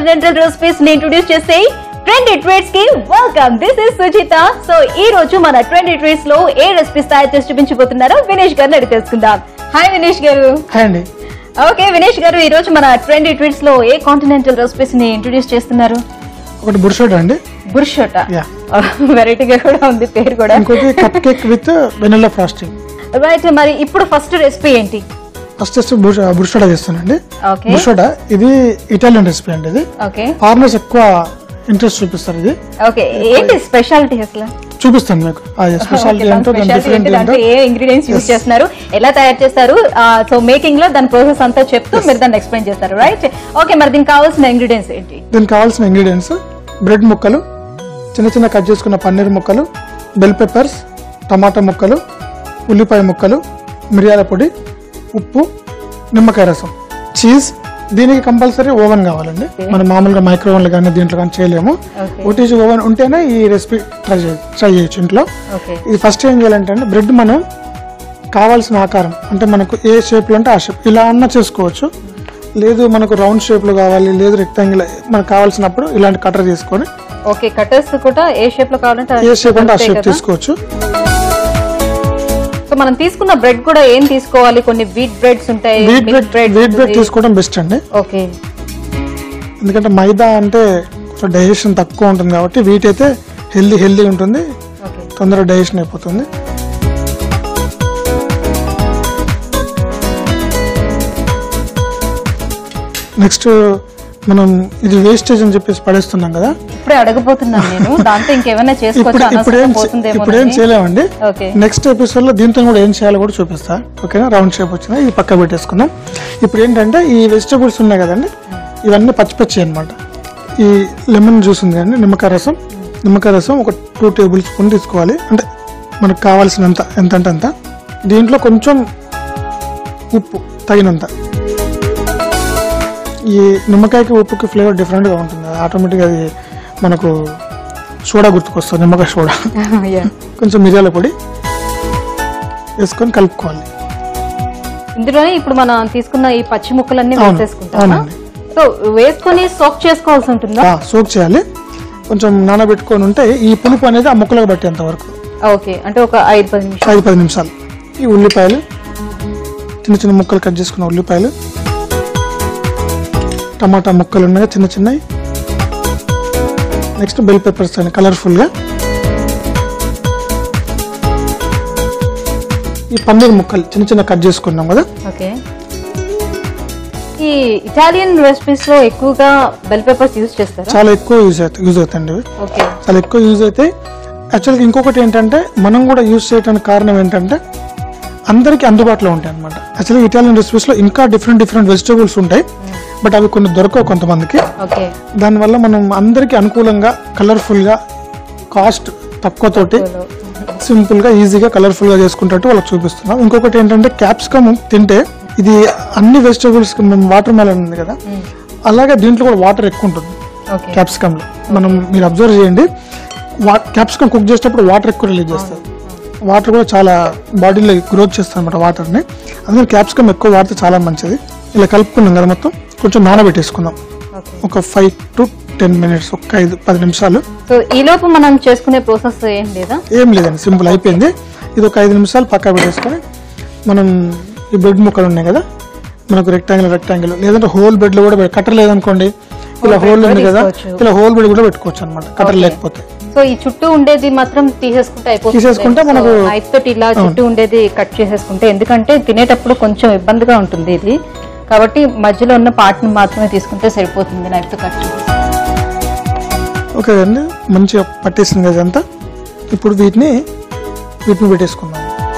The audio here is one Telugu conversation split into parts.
కాంటినెంటల్ రెసిపీస్ ని ఇంట్రొడ్యూస్ చేసే ట్రెండీ ట్రేడ్స్ కి welcome this is Sujitha so ఈ రోజు మన ట్రెండీ ట్రేడ్స్ లో ఏ రెసిపీస్ తయారు చేసి చూపించబోతున్నారో వినేష్ గారిని అడిగి తెలుసుకుందాం హాయ్ వినేష్ గారు హాయ్ అండి ఓకే వినేష్ గారు ఈ రోజు మన ట్రెండీ ట్రేడ్స్ లో ఏ కాంటినెంటల్ రెసిపీస్ ని ఇంట్రొడ్యూస్ చేస్తున్నారు ఒకటి బుర్షోట్ అండి బుర్షోట యా వెరైటీగా కూడా ఉంది పేరు కూడా ఇంకోటి cup cake with vanilla frosting right మరి ఇప్పుడు ఫస్ట్ రెసిపీ ఏంటి ఫస్ట్ వచ్చి బుర్షోడా చేస్తానండి ఓకే బుర్షోడా ఇది ఇటాలియన్ రెసిపీ అండి ఇది ఓకే ఫార్మర్స్ ఎక్కువ ఇంట్రెస్ట్ చూపిస్తారు ఇది ఓకే ఏంటి స్పెషాలిటీ అసలు చూపిస్తాను మీకు ఆ స్పెషాలిటీ Okay, దాని ఏంటో దాని specialty డిఫరెంట్ ఏంటి? దాంట్లో ఏంటో ఏ ఇంగ్రీడియంట్స్ యూజ్ చేస్తున్నారు ఎలా తయారు చేస్తారు సో మేకింగ్ లో దాని ప్రాసెస్ అంతా చెప్తూ మీరు దాన్ని ఎక్స్ప్లెయిన్ చేస్తారు రైట్ ఓకే మరి దీనికి కావాల్సిన ఇంగ్రీడియంట్స్ ఏంటి దీనికి కావాల్సిన ఇంగ్రీడియంట్స్ బ్రెడ్ ముక్కలు చిన్న చిన్న కట్ చేసుకున్న పన్నీర్ ముక్కలు బెల్ పెప్పర్స్ టమాటా ముక్కలు ఉల్లిపాయ ముక్కలు మిరియాల పొడి ఉప్పు నిమ్మకాయ రసం చీజ్ దీనికి కంపల్సరీ ఓవెన్ కావాలండి మనం మామూలుగా మైక్రోవెన్లు కానీ దీంట్లో కానీ చేయలేము Okay. ఓటీజీ ఓవెన్ ఉంటేనే ఈ రెసిపీ ట్రై చేయ ట్రై చేయొచ్చు ఇంట్లో ఓకే ఇది ఫస్ట్ ఏం చేయాలంటే అండి బ్రెడ్ మనం కావాల్సిన ఆకారం అంటే మనకు ఏ షేప్లో అంటే ఆ షేప్ ఇలా అన్న చేసుకోవచ్చు లేదు మనకు రౌండ్ షేప్లో కావాలి లేదు రెక్టాంగిల్ మనకు కావాల్సినప్పుడు ఇలాంటి కటర్ చేసుకొని ఓకే కటర్స్ కూడా ఏ షేప్ లో కావాలంటే ఏ షేప్ అంటే ఆ షేప్ తీసుకోవచ్చు సో మనం తీసుకున్న బ్రెడ్ కూడా ఏం తీసుకోవాలి కొన్ని వీట్ బ్రెడ్స్ ఉంటాయి wheat milk bread bread wheat bread ఉంటుంది. తీసుకోవడం బెస్ట్ అండి ఓకే ఎందుకంటే మైదా అంటే కొంచెం డైజెషన్ తక్కువ ఉంటుంది కాబట్టి వీట్ అయితే హెల్దీ హెల్దీ ఉంటుంది ఓకే తొందరగా డైజెషన్ అయిపోతుంది నెక్స్ట్ మనం ఇది వేస్టేజ్ అని చెప్పేసి పడేస్తున్నాం కదా ఇప్పుడే అడగబోతున్నాను నేను దాంతో ఇంకేమైనా చేసుకోవచ్చు ఇప్పుడు ఇప్పుడు ఏం అనవసరంగా చే- పోతుందేమో ఇప్పుడు ఏం చేయలేమండి ఓకే నెక్స్ట్ ఎపిసోడ్ లో దీంతో కూడా ఏం చేయాలో కూడా చూపిస్తా ఓకేనా రౌండ్ షేప్ వచ్చింది ఇది పక్క పెట్టేసుకుందాం ఇప్పుడు ఏంటంటే ఈ వెజిటబుల్స్ ఉన్నాయి కదండి ఇవన్నీ పచ్చి పచ్చి అనమాట ఈ లెమన్ జ్యూస్ ఉంది కదండి నిమ్మకాయ రసం నిమ్మకాయ రసం ఒక టూ టేబుల్ స్పూన్ తీసుకోవాలి అంటే మనకు కావాల్సినంత ఎంత అంటే అంత దీంట్లో కొంచెం ఉప్పు తగినంత ఈ నిమ్మకాయకి ఉప్పుకి ఫ్లేవర్ డిఫరెంట్గా ఉంటుంది ఆటోమేటిక్గా అది మనకు సోడా గుర్తుకొస్తుంది నిమ్మకాయ సోడా Yeah. కొంచెం మిరియాల పొడి వేసుకొని కలుపుకోవాలి ఇందులోనే ఇప్పుడు మనం తీసుకున్న ఈ పచ్చి ముక్కలన్నీ అవును, వేసేసుకుంటాం అవునండి. సో వేసుకొని సోక్ చేసుకోవాల్సి ఉంటుందా ఆ, సోక్ చేయాలి కొంచెం నానబెట్టుకొని ఉంటే ఈ పులుపు అనేది ఆ ముక్కలకు పట్టేంత వరకు ఓకే అంటే ఒక ఐదు పది నిమిషాలు ఐదు పది నిమిషాలు ఈ ఉల్లిపాయలు చిన్న చిన్న ముక్కలు కట్ చేసుకున్న ఉల్లిపాయలు టమాటా ముక్కలు ఉన్నాయి చిన్న చిన్నవి నెక్స్ట్ బెల్ పెప్పర్స్ అని కలర్ఫుల్గా ఈ పన్నీర్ ముక్కలు చిన్న చిన్న కట్ చేసుకున్నాం కదా ఓకే ఈ ఇటాలియన్ రెసిపీస్ లో ఎక్కువగా బెల్ పేపర్స్ యూజ్ చేస్తారా చాలా ఎక్కువ యూజ్ అవుతాయి యూజ్ అవుతాయండి ఇవి ఓకే చాలా ఎక్కువ యూజ్ అవుతాయి యాక్చువల్గా ఇంకొకటి ఏంటంటే మనం కూడా యూజ్ చేయడానికి కారణం ఏంటంటే అందరికీ అందుబాటులో ఉంటాయి అనమాట యాక్చువల్గా ఇటాలియన్ రెసిపీస్లో ఇంకా డిఫరెంట్ డిఫరెంట్ వెజిటబుల్స్ ఉంటాయి బట్ అవి కొన్ని దొరకవు కొంతమందికి ఓకే దానివల్ల మనం అందరికీ అనుకూలంగా కలర్ఫుల్గా కాస్ట్ తక్కువతోటి సింపుల్గా ఈజీగా కలర్ఫుల్గా చేసుకుంటట్టు వాళ్ళకి చూపిస్తున్నాం ఇంకొకటి ఏంటంటే క్యాప్సికమ్ తింటే ఇది అన్ని వెజిటబుల్స్ మేము వాటర్ మెలన్ ఉంది కదా అలాగే దీంట్లో కూడా వాటర్ ఎక్కువ ఉంటుంది ఓకే క్యాప్సికమ్ లో మనం మీరు అబ్జర్వ్ చేయండి క్యాప్సికమ్ కుక్ చేసేటప్పుడు వాటర్ ఎక్కువ రిలీజ్ చేస్తారు వాటర్ కూడా చాలా బాడీలో గ్రోత్ చేస్తుంది అనమాట వాటర్ని అందుకని క్యాప్సికమ్ ఎక్కువ వాడితే చాలా మంచిది ఇలా కలుపుకున్నాం కదా మొత్తం కొంచెం నానబెట్టేసుకుందాం ఓకే ఒక ఫైవ్ టు టెన్ మినిట్స్ ఒక ఐదు పది నిమిషాలు సో ఈ లోపు మనం చేసుకునే ప్రాసెస్ ఏం లేదా ఏం లేదండి సింపుల్ అయిపోయింది ఇది ఒక ఐదు నిమిషాలు పక్కా పెట్టేసుకొని మనం ఈ బ్రెడ్ ముక్కలు ఉన్నాయి కదా మనకు రెక్టాంగిల్ రెక్టాంగిల్ లేదంటే హోల్ బెడ్ లో కూడా పె- కట్టర్ లేదనుకోండి ఇలా bed హోల్ లో ఉంది కదా తీసుకోవచ్చు. ఇలా హోల్ బెడ్ కూడా పెట్టుకోవచ్చు అనమాట కట్టర్ Okay. లేకపోతే సో ఈ చుట్టూ ఉండేది మాత్రం తీసేసుకుంటే అయిపోతుంది తీసేసుకుంటే మనకు- నైఫ్ తోటి ఇలా చుట్టూ ఉండేది కట్ చేసేసుకుంటే ఎందుకంటే తినేటప్పుడు కొంచెం ఇబ్బందిగా ఉంటుంది ఇది కాబట్టి మధ్యలో ఉన్న పార్ట్ ని మాత్రమే తీసుకుంటే సరిపోతుంది నైఫ్ తో కట్ చేసి ఓకే అండి మంచిగా పట్టేసింది కదా ఇదంతా ఇప్పుడు వీటిని వీటిని పెట్టేసుకుందాం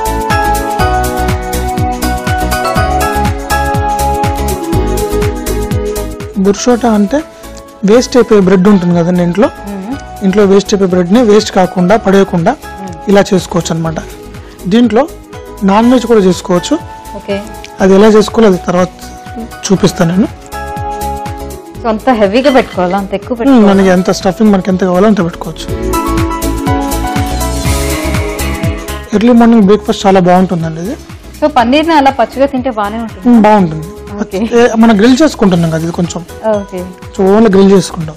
బుర్షోటా అంటే వేస్ట్ అయిపోయే బ్రెడ్ ఉంటుంది కదండి ఇంట్లో ఇంట్లో వేస్ట్ అయిపోయే బ్రెడ్ని వేస్ట్ కాకుండా పడేయకుండా ఇలా చేసుకోవచ్చు అనమాట దీంట్లో నాన్ వెజ్ కూడా చేసుకోవచ్చు ఓకే అది ఎలా చేసుకోవాలో అది తర్వాత చూపిస్తాను నేను సో అంత హెవీగా పెట్టుకోవాలా అంత ఎక్కువ మ్మ్, పెట్టుకోవాలి మనకి ఎంత స్టఫింగ్ మనకి ఎంత కావాలో అంత పెట్టుకోవచ్చు ఎర్లీ మార్నింగ్ బ్రేక్ఫాస్ట్ చాలా బాగుంటుందండి ఇది సో పన్నీర్ ని అలా పచ్చిగా తింటే బాగానే ఉంటుంది మ్మ్, బాగుంటుంది ఓకే ఏ, మనం గ్రిల్ చేసుకుంటున్నాం కదా ఇది కొంచెం ఓకే సో ఓన్లీ గ్రిల్ చేసుకుంటాం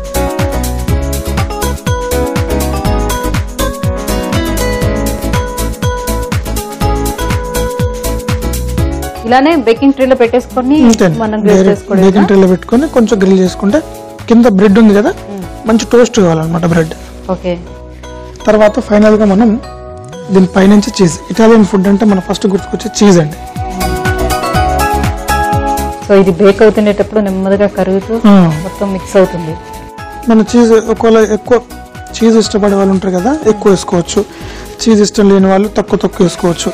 ఇలానే బేకింగ్ ట్రేలో పెట్టేసుకొని అంతే మనం గ్రిల్ చేసుకోవడం బేకింగ్ ట్రేలో పెట్టుకొని కొంచెం గ్రిల్ చేసుకుంటే కింద బ్రెడ్ ఉంది కదా మంచి టోస్ట్ కావాలన్నమాట బ్రెడ్ ఓకే తర్వాత ఫైనల్ గా మనం దీని పైనుంచి చీజ్ ఇటాలియన్ ఫుడ్ అంటే మన ఫస్ట్ గుర్తుకొచ్చే చీజ్ అండి సో ఇది బేక్ అవుతుండేటప్పుడు నెమ్మదిగా కరుగుతూ ఆ, మొత్తం మిక్స్ అవుతుంది మన చీజ్ ఒకవేళ ఎక్కువ చీజ్ ఇష్టపడే వాళ్ళు ఉంటారు కదా ఎక్కువ వేసుకోవచ్చు చీజ్ ఇష్టం లేని వాళ్ళు తక్కువ తక్కువ వేసుకోవచ్చు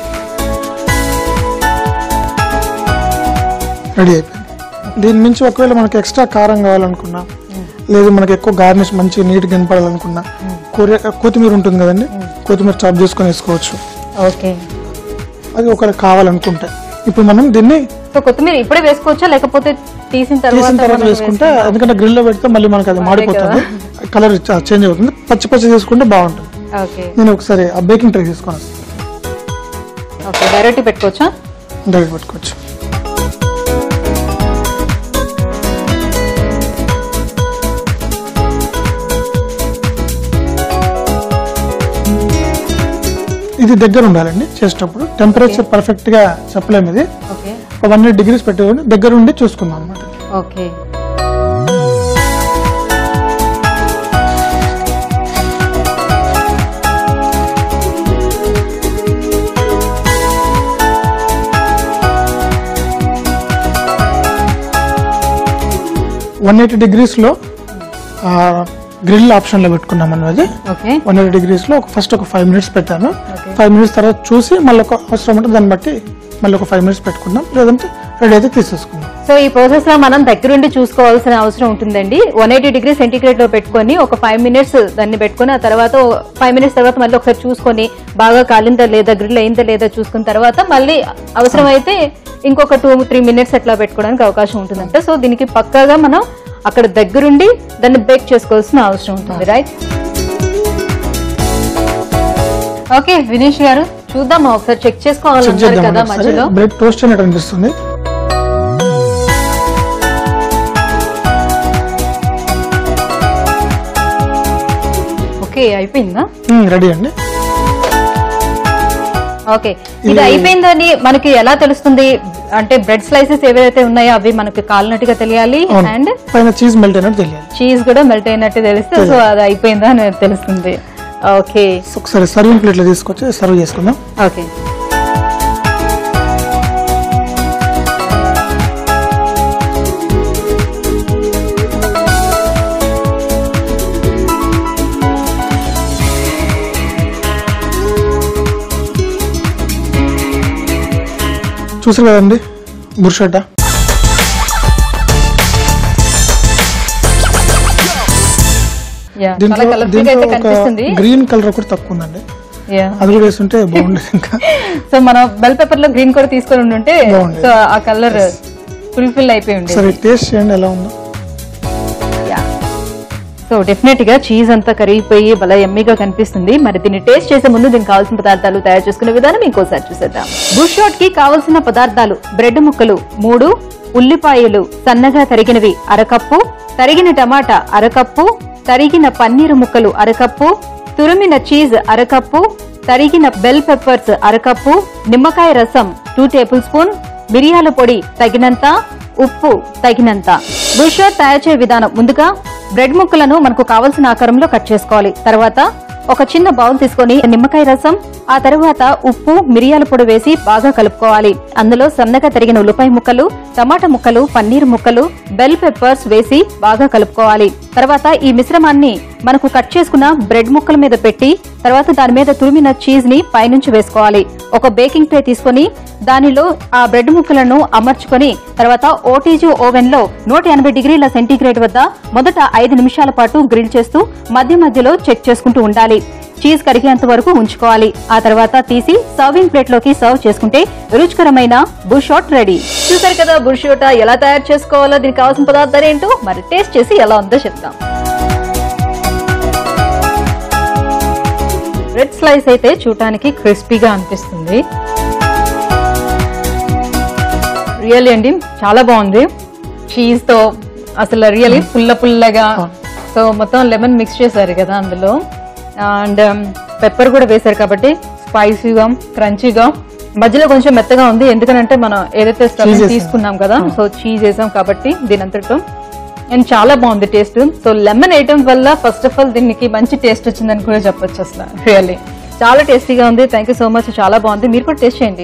రెడీ అయిపోయింది దీని మించి ఒకవేళ మనకి ఎక్స్ట్రా కారం కావాలనుకున్నా లేదు మనకి ఎక్కువ గార్నిష్ మంచిగా నీట్గా కనపడాలనుకున్నా కొరి కొత్తిమీర ఉంటుంది కదండి కొత్తిమీర చాప్ చేసుకొని వేసుకోవచ్చు ఓకే అది ఒకవేళ కావాలనుకుంటే ఇప్పుడు మనం దీన్ని సో కొత్తిమీర ఇప్పుడే వేసుకోవచ్చా లేకపోతే తీసిన తర్వాత తీసిన తర్వాత మనం వేసుకుంటే ఎందుకంటే grill లో పెడితే మళ్ళీ మనకి అది మాడిపోతుంది కలర్ చేంజ్ అవుతుంది పచ్చి పచ్చి తీసుకుంటే బాగుంటుంది వేసుకో- ఓకే నేను ఒకసారి ఆ బేకింగ్ ట్రే తీసుకొని వస్తాను ఓకే డైరెక్ట్ పెట్టుకోవచ్చా డైరెక్ట్ పెట్టుకోవచ్చు ఇది దగ్గర ఉండాలండి చేసేటప్పుడు టెంపరేచర్ పర్ఫెక్ట్ గా చెప్పలేము ఇది ఓకే ఒక వన్ ఎయిట్ డిగ్రీస్ పెట్టుకొని దగ్గర ఉండి చూసుకుందాం అనమాట ఓకే వన్ ఎయిటీ డిగ్రీస్ లో గ్రిల్ ఆప్షన్ లో పెట్టుకున్నాం అన్నది ఓకే వన్ ఎయిటీ డిగ్రీస్ లో ఫస్ట్ ఒక ఫైవ్ మినిట్స్ పెట్టాను Okay. ఫైవ్ మినిట్స్ తర్వాత చూసి మళ్ళీ ఒక అవసరం ఉంటే దాన్ని బట్టి మళ్ళీ ఒక ఫైవ్ మినిట్స్ పెట్టుకుందాం లేదంటే రెడీ అయితే తీసేసుకుందాం సో ఈ ప్రాసెస్ లో మనం దగ్గరుండి చూసుకోవాల్సిన అవసరం ఉంటుందండి వన్ ఎయిటీ డిగ్రీ సెంటీగ్రేడ్ లో పెట్టుకొని ఒక ఫైవ్ మినిట్స్ దాన్ని పెట్టుకొని ఆ తర్వాత ఫైవ్ మినిట్స్ తర్వాత మళ్ళీ ఒకసారి చూసుకొని బాగా కాలిందా లేదా గ్రిల్ అయిందా లేదా చూసుకున్న తర్వాత మళ్ళీ అవసరం అయితే ఇంకొక టూ త్రీ మినిట్స్ అట్లా పెట్టుకోవడానికి అవకాశం ఉంటుందంట సో దీనికి పక్కాగా మనం అక్కడ దగ్గరుండి దాన్ని బేక్ చేసుకోవాల్సిన అవసరం ఉంటుంది రైట్ ఓకే వినేష్ గారు చూద్దామా ఒకసారి చెక్ చెక్ చేసుకోవాలన్నారు చేద్దాం కదా మధ్యలో బ్రెడ్ టోస్ట్ అయినట్టు అనిపిస్తుంది ఓకే అయిపోయిందా రెడీ అండి ఓకే ఇది అయిపోయిందని మనకి ఎలా తెలుస్తుంది అంటే బ్రెడ్ స్లైసెస్ ఏవైతే ఉన్నాయో అవి మనకి కాలినట్టుగా తెలియాలి అవును. అండ్ పైన చీజ్ మెల్ట్ అయినట్టు తెలియాలి చీజ్ కూడా మెల్ట్ అయినట్టు తెలిస్తే సో అది అయిపోయిందా అని తెలుస్తుంది ఓకే సో ఒకసారి సర్వింగ్ ప్లేట్లో తీసుకొచ్చి సర్వ్ చేసుకుందాం ఓకే చూసారు కదండి బుర్షట యా చాలా దీంట్లో కలర్ఫుల్ గా దీంట్లో అయితే ఒక కనిపిస్తుంది గ్రీన్ కలర్ ఒకటి తక్కువ ఉందండి యా అది కూడా వేస్తుంటే బాగుండేది ఇంకా సో మనం బెల్ పేపర్ లో గ్రీన్ కూడా తీసుకొని ఉంటే బాగుండేది. సో ఆ కలర్ ఫుల్ఫిల్ అయిపోయి ఉండేది సరే టేస్ట్ చేయండి ఎలా ఉందో సో డెఫినెట్ గా చీజ్ అంతా కరిగిపోయి భలే ఎమ్మిగా కనిపిస్తుంది మరి దీన్ని టేస్ట్ చేసే ముందు దీనికి కావాల్సిన పదార్థాలు తయారు చేసుకునే విధానం ఇంకోసారి చూసేద్దాం బుషాట్ కి కావలసిన పదార్థాలు బ్రెడ్ ముక్కలు మూడు ఉల్లిపాయలు సన్నగా తరిగినవి అరకప్పు తరిగిన టమాటా అరకప్పు తరిగిన పన్నీరు ముక్కలు అరకప్పు తురిమిన చీజ్ అరకప్పు తరిగిన బెల్ పెప్పర్స్ అరకప్పు నిమ్మకాయ రసం టూ టేబుల్ స్పూన్ మిరియాల పొడి తగినంత ఉప్పు తగినంత బుషర్ తయారు చేయ విధానం ముందుగా బ్రెడ్ ముక్కలను మనకు కావలసిన ఆకారంలో కట్ చేసుకోవాలి తర్వాత ఒక చిన్న బౌల్ తీసుకొని నిమ్మకాయ రసం ఆ తర్వాత ఉప్పు మిరియాల పొడి వేసి బాగా కలుపుకోవాలి అందులో సన్నగా తరిగిన ఉల్లిపాయ ముక్కలు టమాటా ముక్కలు పన్నీర్ ముక్కలు బెల్ పెప్పర్స్ వేసి బాగా కలుపుకోవాలి తర్వాత ఈ మిశ్రమాన్ని మనకు కట్ చేసుకున్న బ్రెడ్ ముక్కల మీద పెట్టి తర్వాత దాని మీద తురిమిన చీజ్ ని పైనుంచి వేసుకోవాలి ఒక బేకింగ్ ట్రే తీసుకొని దానిలో ఆ బ్రెడ్ ముక్కలను అమర్చుకొని తర్వాత ఓటీజీ ఓవెన్ లో నూట ఎనభై డిగ్రీల సెంటీగ్రేడ్ వద్ద మొదట ఐదు నిమిషాల పాటు గ్రిల్ చేస్తూ మధ్య మధ్యలో చెక్ చేసుకుంటూ ఉండాలి చీజ్ కరిగేంత వరకు ఉంచుకోవాలి ఆ తర్వాత తీసి సర్వింగ్ ప్లేట్ లోకి సర్వ్ చేసుకుంటే రుచికరమైన బుషాట్ రెడీ చూసారు కదా బుషోట ఎలా తయారు చేసుకోవాలో దీనికి కావాల్సిన పదార్థాలు ఏంటో మరి టేస్ట్ చేసి ఎలా ఉందో చెప్తాం రెడ్ స్లైస్ అయితే చూడటానికి క్రిస్పీగా అనిపిస్తుంది రియల్లీ అండి చాలా బాగుంది చీజ్ తో అసలు రియల్లీ పుల్ల పుల్లగా సో మొత్తం లెమన్ మిక్స్ చేశారు కదా అందులో అండ్ పెప్పర్ కూడా వేశారు కాబట్టి స్పైసీగా క్రంచీగా మధ్యలో కొంచెం మెత్తగా ఉంది ఎందుకంటే మనం ఏదైతే Cheese స్టఫింగ్ వేసాం. తీసుకున్నాం కదా సో చీజ్ వేసాం కాబట్టి దీని అంతటితో అండ్ చాలా బాగుంది టేస్ట్ సో లెమన్ వేయటం వల్ల ఫస్ట్ ఆఫ్ ఆల్ దీనికి మంచి టేస్ట్ వచ్చిందని కూడా చెప్పొచ్చు అసలు రియల్లీ చాలా టేస్టీగా ఉంది థ్యాంక్ యూ సో మచ్ చాలా బాగుంది మీరు కూడా టేస్ట్ చేయండి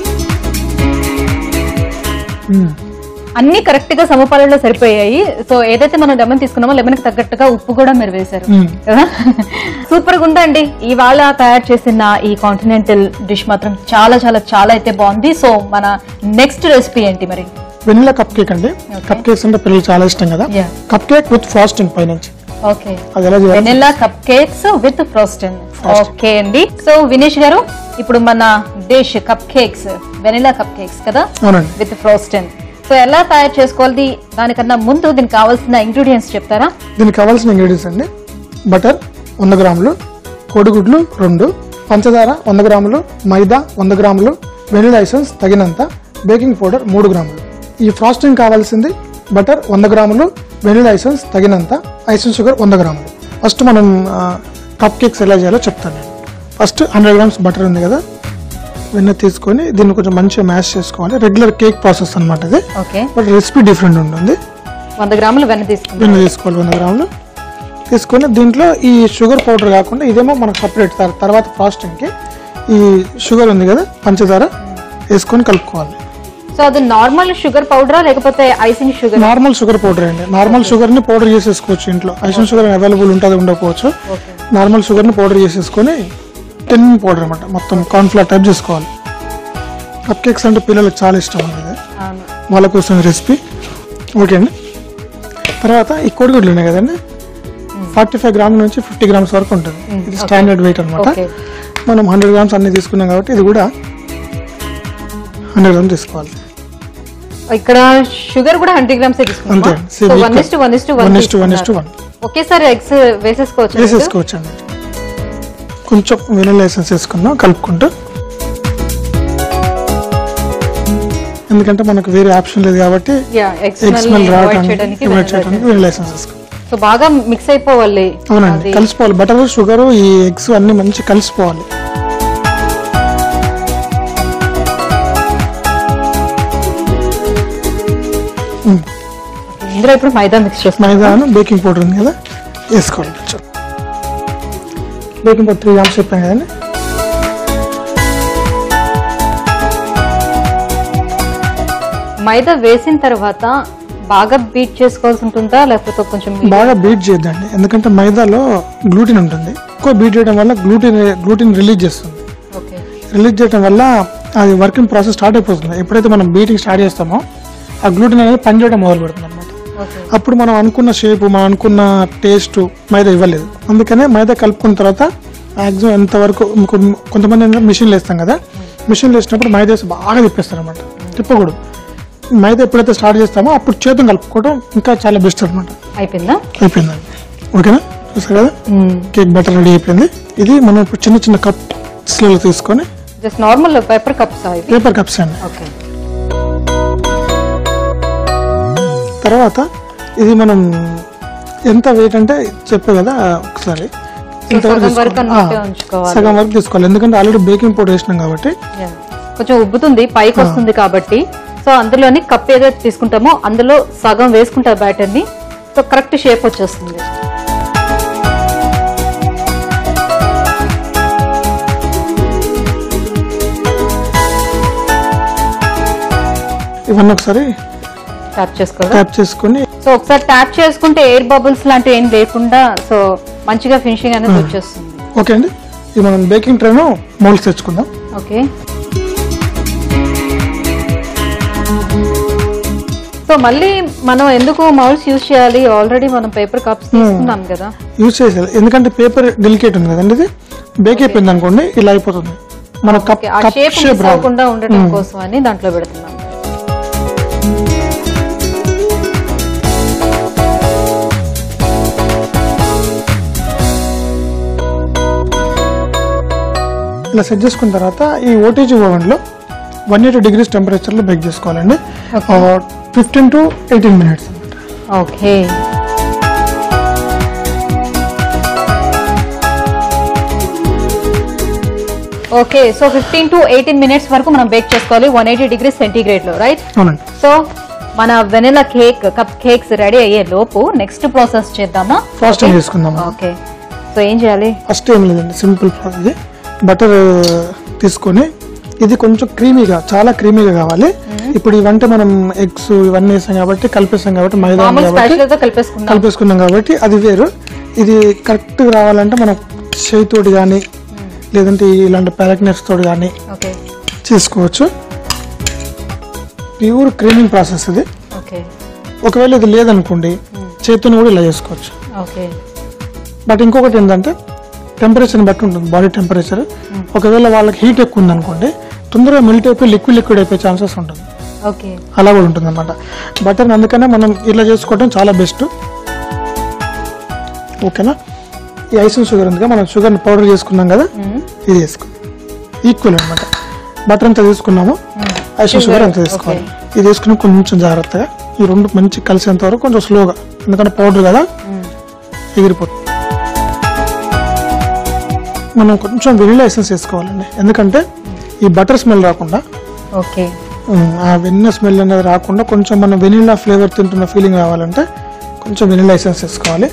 మ్మ్. అన్ని కరెక్ట్ గా సమపాలలో సరిపోయాయి సో ఏదైతే మనం లెమన్ తీసుకున్నామో లెమన్ కి తగ్గట్టుగా ఉప్పు కూడా మీరు వేశారు మ్మ్. కదా సూపర్ గా ఉందండి ఇవాళ తయారు చేసిన ఈ కాంటినెంటల్ డిష్ మాత్రం చాలా చాలా చాలా అయితే బాగుంది సో మన నెక్స్ట్ రెసిపీ ఏంటి మరి వెనిలా కప్ కేక్ అండి కప్ కేక్స్ అంటే పిల్లలు చాలా ఇష్టం కదా Yeah. Cup cake with frosting పైనుంచి ఓకే అది ఎలా చేయాలి vanilla cup cakes with frosting okay అండి సో వినేష్ గారు ఇప్పుడు మన dish cup cakes vanilla cup cakes కదా అవునండి విత్ ఫ్రోస్టన్ సో ఎలా తయారు చేసుకోవాలి దానికన్నా ముందు దీనికి కావాల్సిన ఇంగ్రీడియంట్స్ చెప్తారా దీనికి కావాల్సిన ఇంగ్రీడియంట్స్ అండి బటర్ వంద గ్రాములు కోడిగుడ్లు రెండు పంచదార వంద గ్రాములు మైదా వంద గ్రాములు వెనిలా ఎసెన్స్ తగినంత బేకింగ్ పౌడర్ మూడు గ్రాములు ఈ ఫ్రాస్టింగ్ కావాల్సింది బటర్ వంద గ్రాములు వెనిలా ఎసెన్స్ తగినంత ఐసెన్స్ షుగర్ వంద గ్రాములు ఫస్ట్ మనం కప్ కేక్స్ ఎలా చేయాలో చెప్తాను నేను ఫస్ట్ హండ్రెడ్ గ్రామ్స్ బటర్ ఉంది కదా వెన్న తీసుకొని దీన్ని కొంచెం మంచిగా మ్యాష్ చేసుకోవాలి రెగ్యులర్ కేక్ ప్రాసెస్ అన్నమాట ఇది ఓకే బట్ రెసిపీ డిఫరెంట్ ఉంటుంది వంద గ్రాములు వెన్న తీసుకుందాం వెన్న తీసుకోవాలి వంద గ్రాములు తీసుకొని దీంట్లో ఈ షుగర్ పౌడర్ కాకుండా ఇదేమో మనకు సపరేట్ తర్వాత ఫ్రాస్టింగ్కి ఈ షుగర్ ఉంది కదా పంచదార వేసుకొని కలుపుకోవాలి సో అది నార్మల్ షుగర్ పౌడరా లేకపోతే icing sugar normal sugar powder అండి నార్మల్ షుగర్ ని పౌడర్ చేసేసుకోవచ్చు ఇంట్లో ఐసన్ షుగర్ అవైలబుల్ ఉంటుంది ఉండకపోవచ్చు ఓకే నార్మల్ షుగర్ ని పౌడర్ చేసేసుకొని టెన్ పౌడర్ అనమాట మొత్తం కార్న్ఫ్లవర్ టైప్ చేసుకోవాలి కప్ కేక్స్ అంటే పిల్లలకు చాలా ఇష్టం అనేది అవును వాళ్ళ కోసం రెసిపీ ఓకే అండి తర్వాత ఈ కోడిగుడ్లు ఉన్నాయి కదండి ఫార్టీ ఫైవ్ గ్రామ్ నుంచి ఫిఫ్టీ గ్రామ్స్ వరకు ఉంటుంది ఇది స్టాండర్డ్ వెయిట్ అనమాట ఓకే మనం హండ్రెడ్ గ్రామ్స్ అన్ని తీసుకున్నాం కాబట్టి ఇది కూడా హండ్రెడ్ గ్రామ్స్ తీసుకోవాలి ఇక్కడ షుగర్ కూడా హండ్రెడ్ గ్రామ్స్ తీసుకున్నాం అంతే so one is to one is to one one is to one is to one ఒకేసారి ఎగ్స్ వేసేసుకోవచ్చు వేసేసుకోవచ్చు అండి కొంచెం వెనిలా ఎసెన్స్ వేసుకున్నాం కలుపుకుంటూ ఎందుకంటే మనకు వేరే ఆప్షన్ లేదు కాబట్టి యా ఎగ్స్ ఎగ్ స్మెల్ అవాయిడ్ రావడానికి చేయడానికి అవాయిడ్ చేయడానికి వెనిలా ఎసెన్స్ వేసుకోవాలి సో బాగా మిక్స్ అయిపోవాలి అవునండి కలిసిపోవాలి బటర్ షుగర్ ఈ ఎగ్స్ అన్ని మంచి కలిసిపోవాలి ఉమ్. ఇందులో ఇప్పుడు మైదా మిక్స్ చేస్తున్నాం మైదాను బేకింగ్ పౌడర్ ఉంది కదా వేసుకోవాలి కొంచెం బేకింగ్ పౌడర్ త్రీ గ్రామ్స్ చెప్పాను కదండి మైదా వేసిన తర్వాత బాగా బీట్ చేసుకోవాల్సి ఉంటుందా లేకపోతే కొంచెం బాగా బీట్ చేయొద్దండి ఎందుకంటే మైదాలో గ్లూటిన్ ఉంటుంది ఎక్కువ బీట్ చేయడం వల్ల గ్లూటిన్ గ్లూటిన్ రిలీజ్ చేస్తుంది ఓకే రిలీజ్ చేయడం వల్ల అది వర్కింగ్ ప్రాసెస్ స్టార్ట్ అయిపోతుంది ఎప్పుడైతే మనం బీటింగ్ స్టార్ట్ చేస్తామో ఆ గ్లూటిన్ అనేది పనిచేయడం మొదలు పెడుతుంది అనమాట ఓకే అప్పుడు మనం అనుకున్న షేప్ మనం అనుకున్న టేస్ట్ మైదా ఇవ్వలేదు అందుకనే మైదా కలుపుకున్న తర్వాత మ్యాక్సిమం ఎంతవరకు ఇంకో- కొంతమంది ఏంటంటే మిషన్లు వేస్తాం కదా మిషన్లు వేసినప్పుడు మైదా వేసి బాగా తిప్పేస్తారు అనమాట తిప్పకూడదు మైదా ఎప్పుడైతే స్టార్ట్ చేస్తామో అప్పుడు చేతులు కలుపుకోవడం ఇంకా చాలా బెస్ట్ అనమాట అయిపోయిందా అయిపోయిందండి ఓకేనా చూసారు కదా కేక్ బటర్ రెడీ అయిపోయింది ఇది మనం ఇప్పుడు చిన్న చిన్న కప్స్లలో తీసుకొని జస్ట్ నార్మల్ పేపర్ కప్స్ ఇవి పేపర్ కప్స్ అండి ఓకే తర్వాత ఇది మనం ఎంత వెయిట్ అంటే చెప్పే కదా ఒకసారి ఇంతవరకు సగం వరకు తీసుకోవాలి. అన్నట్టే ఆ, ఉంచుకోవాలి. సగం వరకు తీసుకోవాలి ఎందుకంటే ఆల్రెడీ బేకింగ్ పౌడర్ వేసినాం కాబట్టి Yeah. కొంచెం ఉబ్బుతుంది పైకి వస్తుంది కాబట్టి సో అందులోని కప్ ఏదైతే తీసుకుంటామో అందులో సగం వేసుకుంటారు బ్యాటర్ ని సో కరెక్ట్ షేప్ వచ్చేస్తుంది ఇవన్నీ ఒకసారి ట్యాప్ చేసుకోవాలి ట్యాప్ చేసుకొని సో ఒకసారి ట్యాప్ చేసుకుంటే ఎయిర్ బబుల్స్ లాంటివి ఏం లేకుండా సో మంచిగా ఫినిషింగ్ అనేది వచ్చేస్తుంది ఓకే అండి ఇది మనం బేకింగ్ ట్రైను మోల్స్ తెచ్చుకుందాం ఓకే సో మళ్ళీ మనం ఎందుకు మౌల్స్ యూజ్ చేయాలి ఆల్రెడీ మనం పేపర్ కప్స్ తీసుకున్నాం కదా యూజ్ చేసేయాలి ఎందుకంటే పేపర్ డెలికేట్ ఉంది కదండి ఇది బేక్ అయిపోయింది అనుకోండి ఇలా అయిపోతుంది మన కప్ Okay, ఆ కప్ షేప్ షేప్ మిస్ రాదు అవ్వకుండా ఉండటం కోసం అని దాంట్లో పెడుతున్నాం ఇలా సెట్ చేసుకున్న తర్వాత ఈ ఓటీజీ ఓవెన్లో వన్ ఎయిటీ డిగ్రీస్ టెంపరేచర్లో బేక్ చేసుకోవాలండి fifteen to eighteen minutes okay okay so fifteen to eighteen minutes వరకు మనం బేక్ చేసుకోవాలి వన్ ఎయిటీ డిగ్రీ సెంటీగ్రేడ్ లో రైట్ అవునండి సో మన vanilla cake cup cakes ready అయ్యే లోపు నెక్స్ట్ ప్రాసెస్ చేద్దామా ఫ్రాస్టింగ్ చేసుకుందాం ఓకే సో ఏం చేయాలి ఫస్ట్ ఏం లేదండి సింపుల్ ఇది బటర్ తీసుకొని ఇది కొంచెం క్రీమీగా చాలా క్రీమీగా కావాలి ఇప్పుడు ఇవంటే మనం ఎగ్స్ ఇవన్నీ వేసాం కాబట్టి కలిపేసాం కాబట్టి మైదా ఉంది మామూలు కాబట్టి స్పాచులతో కలిపేసుకుందాం కలిపేసుకున్నాం కాబట్టి అది వేరు ఇది కరెక్ట్ రావాలంటే మనం చేయితోటి కానీ లేదంటే ఇలాంటి ప్యాలెక్నెట్స్ తోటి కానీ ఓకే చేసుకోవచ్చు ప్యూర్ క్రీమింగ్ ప్రాసెస్ ఇది ఓకే ఒకవేళ ఇది లేదనుకోండి చేతిని కూడా ఇలా చేసుకోవచ్చు ఓకే బట్ ఇంకొకటి ఏంటంటే టెంపరేచర్ని బట్టి ఉంటుంది బాడీ టెంపరేచర్ ఒకవేళ వాళ్ళకి హీట్ ఎక్కువ ఉందనుకోండి తొందరగా మెల్ట్ అయిపోయి లిక్విడ్ లిక్విడ్ అయిపోయే ఛాన్సెస్ ఉంటుంది ఓకే అలా కూడా ఉంటుంది అనమాట బటర్ అందుకనే మనం ఇలా చేసుకోవడం చాలా బెస్ట్ ఓకేనా ఈ ఐసింగ్ షుగర్ ఉంది కదా మనం షుగర్ని పౌడర్ చేసుకున్నాం కదా ఇది వేసుకుందాం ఈక్వల్ అనమాట బటర్ ఎంత తీసుకున్నాము ఐసింగ్ షుగర్ ఎంత తీసుకోవాలి ఇది వేసుకుని కొంచెం జాగ్రత్తగా ఈ రెండు మంచి కలిసేంత వరకు కొంచెం స్లోగా ఎందుకంటే పౌడర్ కదా ఎగిరిపోతుంది మనం కొంచెం వెనిలా ఎసెన్స్ వేసుకోవాలండి ఎందుకంటే ఈ బటర్ స్మెల్ రాకుండా ఓకే ఉమ్, ఆ వెన్న స్మెల్ అనేది రాకుండా కొంచెం మనం వెనిలా ఫ్లేవర్ తింటున్న ఫీలింగ్ రావాలంటే కొంచెం వెనిలా ఎసెన్స్ వేసుకోవాలి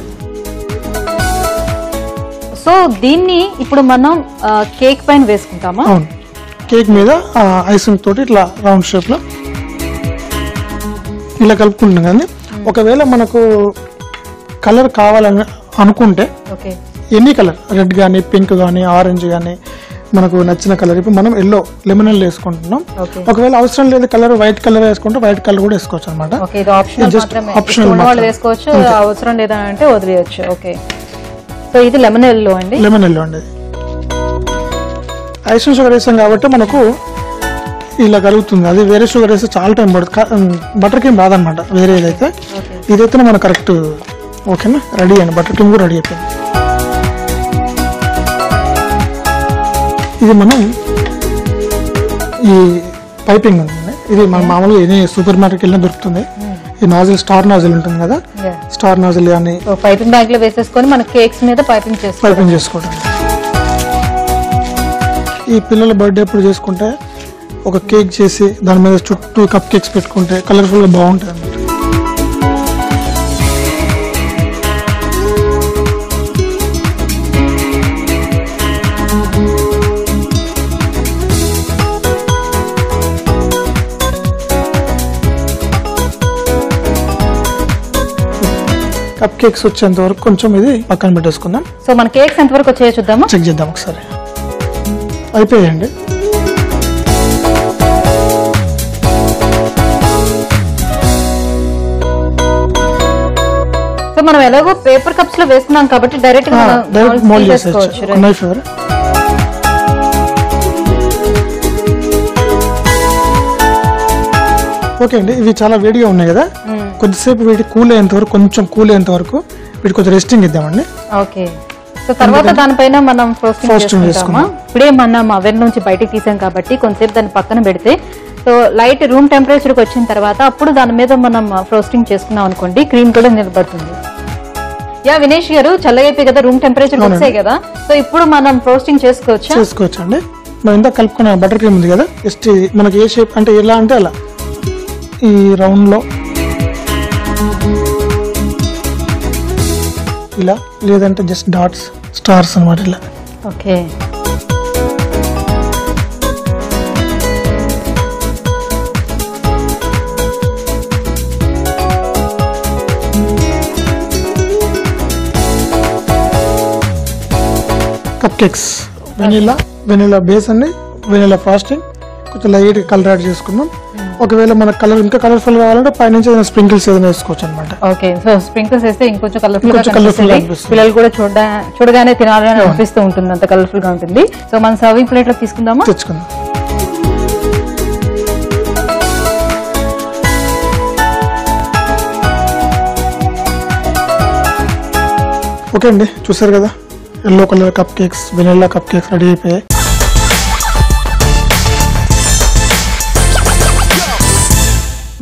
సో దీన్ని ఇప్పుడు మనం కేక్ పైన వేసుకుంటామా అవును కేక్ మీద ఐసింగ్ తోటి ఇట్లా రౌండ్ షేప్ లో ఇలా కలుపుకుంటున్నాం కానీ ఒకవేళ మనకు కలర్ కావాలని అనుకుంటే ఓకే ఎనీ కలర్ రెడ్ కానీ పింక్ కానీ ఆరెంజ్ కానీ మనకు నచ్చిన కలర్ ఇప్పుడు మనం ఎల్లో లెమన్ ఎల్లో వేసుకుంటున్నాం ఓకే ఒకవేళ అవసరం లేదు కలర్ వైట్ కలర్ వేసుకుంటే వైట్ కలర్ కూడా వేసుకోవచ్చు అనమాట ఓకే ఇది ఆప్షనల్ Just మాత్రమే optional ఇష్టం ఉన్న వాళ్ళు మాత్రమే. వేసుకోవచ్చు అవసరం లేదా అంటే వదిలేయచ్చు ఓకే సో ఇది లెమన్ ఎల్లో అండి లెమన్ ఎల్లో అండి ఐసింగ్ షుగర్ వేసాం కాబట్టి మనకు ఇలా కలుగుతుంది అది వేరే షుగర్ వేస్తే చాలా టైం పడుతుంది బటర్ క్రీమ్ రాదనమాట వేరే ఏదైతే ఓకే ఇదైతే మనకు కరెక్ట్ ఓకేనా రెడీ అండి బటర్ క్రీమ్ కూడా రెడీ అయిపోయింది ఇది మనం ఈ పైపింగ్ ఉంటుంది ఇది మన మామూలుగా ఎనీ సూపర్ మార్కెట్ వెళ్ళినా దొరుకుతుంది ఈ నాజిల్ స్టార్ నాజిల్ ఉంటుంది కదా స్టార్ నాజిల్ కానీ సో పైపింగ్ బ్యాగ్ లో వేసేసుకొని మన కేక్స్ మీద పైపింగ్ చేసుకోవాలి పైపింగ్ చేసుకోవడం ఈ పిల్లల బర్త్డే అప్పుడు చేసుకుంటే ఒక కేక్ చేసి దాని మీద చుట్టూ కప్ కేక్స్ పెట్టుకుంటే కలర్ఫుల్ గా బాగుంటుంది అన్నమాట కప్ కేక్స్ వచ్చేంత వరకు కొంచెం ఇది పక్కన పెట్టేసుకుందాం సో మన కేక్స్ ఎంతవరకు వచ్చాయో చూద్దామా చెక్ చేద్దాం ఒకసారి అయిపోయాయండి సో మనం ఎలాగో పేపర్ కప్స్ లో వేసుకున్నాం కాబట్టి డైరెక్ట్ గా మనం డైరెక్ట్ మోల్డ్ తీసేసుకోవచ్చు, చేసేయచ్చు right? నైఫ్ ఎవరు ఓకే అండి ఇవి చాలా వేడిగా ఉన్నాయి కదా కొద్దిసేపు వీటి కూల్ అయ్యేంత వరకు కొంచెం కూల్ అయ్యేంత వరకు వీటి కొంచెం రెస్టింగ్ ఇద్దామండి ఓకే సో తర్వాత దానిపైన మనం ఫ్రోస్టింగ్ Frosting చేసుకుంటామా చేసుకుందాం. ఇప్పుడే మనం అవెన్ నుంచి బయటకు తీసాం కాబట్టి కొంతసేపు దాన్ని పక్కన పెడితే సో లైట్ రూమ్ టెంపరేచర్ కి వచ్చిన తర్వాత అప్పుడు దాని మీద మనం ఫ్రోస్టింగ్ చేసుకున్నాం అనుకోండి క్రీమ్ కూడా నిలబడుతుంది యా వినేష్ గారు చల్లగా అయిపోయి కదా రూమ్ టెంపరేచర్ వచ్చాయి కదా సో ఇప్పుడు మనం ఫ్రోస్టింగ్ చేసుకోవచ్చా చేసుకోవచ్చు అండి మనం ఇంత కలుపుకున్న బటర్ క్రీమ్ ఉంది కదా జస్ట్ ఇది మనకి ఏ షేప్ అంటే ఎలా అంటే అలా ఈ రౌండ్ లో ఇలా లేదంటే జస్ట్ డాట్స్ స్టార్స్ అన్నమాట ఇలా okay cup cakes vanilla vanilla base అండి వెనీలా ఫ్రాస్టింగ్ కొంచెం లైట్ కలర్ యాడ్ చేసుకుందాం ఒకవేళ మనకు కలర్ ఇంకా కలర్ఫుల్ కావాలంటే పైనుంచి ఏదైనా స్ప్రింకిల్స్ ఏదైనా వేసుకోవచ్చు అనమాట ఓకే సో స్ప్రింకిల్స్ వేస్తే ఇంకొంచెం కలర్ఫుల్ గా ఇంకొంచెం colourful గా కనిపిస్తుంది అనిపిస్తుంది. పిల్లలు కూడా చూడ చూడగానే తినాలని అనిపిస్తూ ఉంటుంది అంత కలర్ఫుల్ గా ఉంటుంది సో మనం సర్వింగ్ ప్లేట్ లో తీసుకుందామా తెచ్చుకుందాం ఓకే అండి చూసారు కదా yellow colour cup cakes vanilla cup cakes ready అయిపోయాయి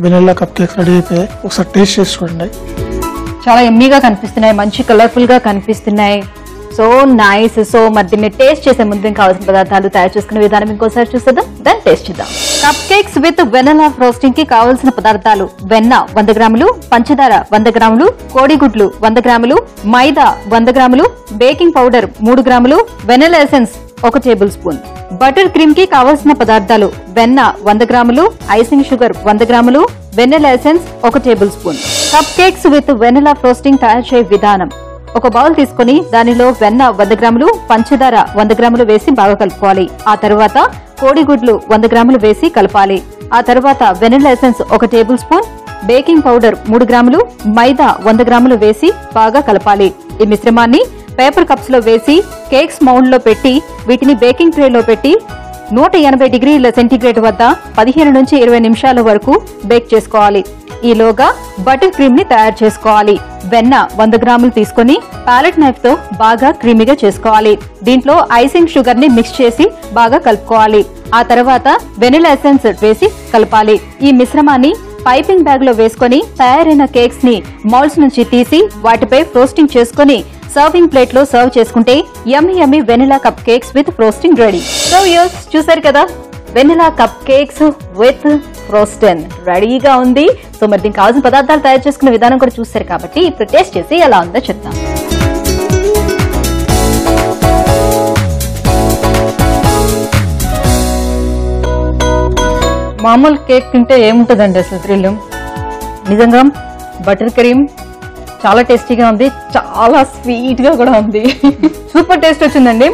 వెనిల్లా కప్ కేక్స్ రెడీ అయిపోయాయి ఒకసారి టేస్ట్ చేసి చూడండి చాలా ఎమ్మీగా కనిపిస్తున్నాయి మంచి కలర్ఫుల్ గా కనిపిస్తున్నాయి సో నైస్ సో మరి దీన్ని టేస్ట్ చేసే ముందు దీనికి కావాల్సిన పదార్థాలు తయారు చేసుకునే విధానం ఇంకోసారి చూసేద్దాం దాన్ని టేస్ట్ చేద్దాం cup cakes with vanilla frosting కి కావాల్సిన పదార్థాలు వెన్న వంద గ్రాములు పంచదార వంద గ్రాములు కోడిగుడ్లు వంద గ్రాములు మైదా వంద గ్రాములు బేకింగ్ పౌడర్ మూడు గ్రాములు వెనల్ ఎసెన్స్ ఒక టేబుల్ స్పూన్ బటర్ క్రీమ్ కి కావలసిన పదార్థాలు వెన్న వంద గ్రాములు ఐసింగ్ షుగర్ వంద గ్రాములు వెన్నెల ఎసెన్స్ ఒక tablespoon cup cakes with vanilla frosting తయారు చేయ విధానం ఒక బౌల్ తీసుకొని దానిలో వెన్న వంద గ్రాములు పంచదార వంద గ్రాములు వేసి బాగా కలుపుకోవాలి ఆ తర్వాత కోడిగుడ్లు వంద గ్రాములు వేసి కలపాలి ఆ తర్వాత వెనిలా ఎసెన్స్ ఒక టేబుల్ స్పూన్ బేకింగ్ పౌడర్ మూడు గ్రాములు మైదా వంద గ్రాములు వేసి బాగా కలపాలి ఈ మిశ్రమాన్ని పేపర్ కప్స్ లో వేసి కేక్స్ మౌండ్ లో పెట్టి వీటిని బేకింగ్ ట్రే లో పెట్టి నూట ఎనభై డిగ్రీల సెంటీగ్రేడ్ వద్ద పదిహేను నుంచి ఇరవై నిమిషాల వరకు బేక్ చేసుకోవాలి ఈలోగా బటర్ క్రీమ్ ని తయారు చేసుకోవాలి వెన్న వంద గ్రాములు తీసుకొని ప్యాలెట్ నైఫ్ తో బాగా క్రీమీగా చేసుకోవాలి దీంట్లో ఐసింగ్ షుగర్ ని మిక్స్ చేసి బాగా కలుపుకోవాలి ఆ తర్వాత వెనిలా ఎసెన్స్ వేసి కలపాలి ఈ మిశ్రమాన్ని పైపింగ్ బ్యాగ్ లో వేసుకొని తయారైన కేక్స్ ని మౌల్స్ నుంచి తీసి వాటిపై ఫ్రోస్టింగ్ చేసుకొని సర్వింగ్ ప్లేట్ లో సర్వ్ చేసుకుంటే yummy yummy vanilla cup cakes with frosting ready so యూస్ చూసారు కదా vanilla cup cakes with frosting రెడీగా ఉంది సో మరి దీనికి కావాల్సిన పదార్థాలు తయారు చేసుకునే విధానం కూడా చూసారు కాబట్టి ఇప్పుడు టేస్ట్ చేసి ఎలా ఉందో చెప్తాం మామూలు కేక్ తింటే ఏముంటుందండి అసలు థ్రిల్ నిజంగా బటర్ క్రీమ్ చాలా టేస్టీగా ఉంది చాలా స్వీట్ గా కూడా ఉంది సూపర్ టేస్ట్ వచ్చిందండి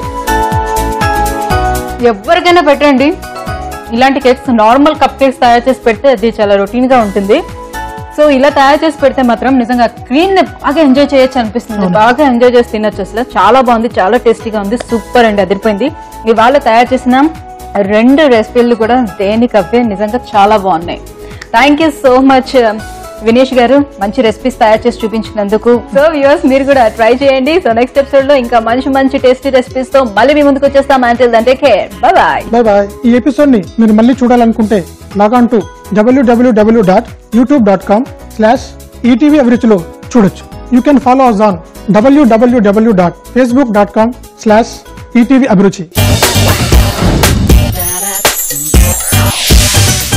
ఎవరికైనా పెట్టండి ఇలాంటి కేక్స్ నార్మల్ కప్ కేక్స్ తయారు చేసి పెడితే అది చాలా రొటీన్ గా ఉంటుంది సో ఇలా తయారు చేసి పెడితే మాత్రం నిజంగా క్రీమ్ ని బాగా ఎంజాయ్ చేయొచ్చు అనిపిస్తుంది బాగా ఎంజాయ్ చేసి తినొచ్చు అసలు చాలా బాగుంది చాలా టేస్టీగా ఉంది సూపర్ అండి అదిరిపోయింది ఇవాళ తయారు చేసిన రెండు రెసిపీలు కూడా దేనికి అవే నిజంగా చాలా బాగున్నాయి thank you so much Vinesh గారు మంచి రెసిపీస్ తయారు చేసి చూపించినందుకు సో వ్యూవర్స్ మీరు కూడా ట్రై చేయండి సో నెక్స్ట్ ఎపిసోడ్ లో ఇంకా మంచి మంచి టేస్టీ రెసిపీస్ తో మళ్ళీ మీ ముందుకు వచ్చేస్తాం అంటే అంటే care bye bye bye bye ఈ ఎపిసోడ్ ని మీరు మళ్ళీ చూడాలనుకుంటే లాగాన్ టు డబ్ల్యూడబ్ల్యూడబ్ల్యూ dot YouTube dot com slash ETV అభిరుచిలో చూడొచ్చు you can follow us on డబ్ల్యూడబ్ల్యూడబ్ల్యూ dot Facebook dot com slash ETV అభిరుచి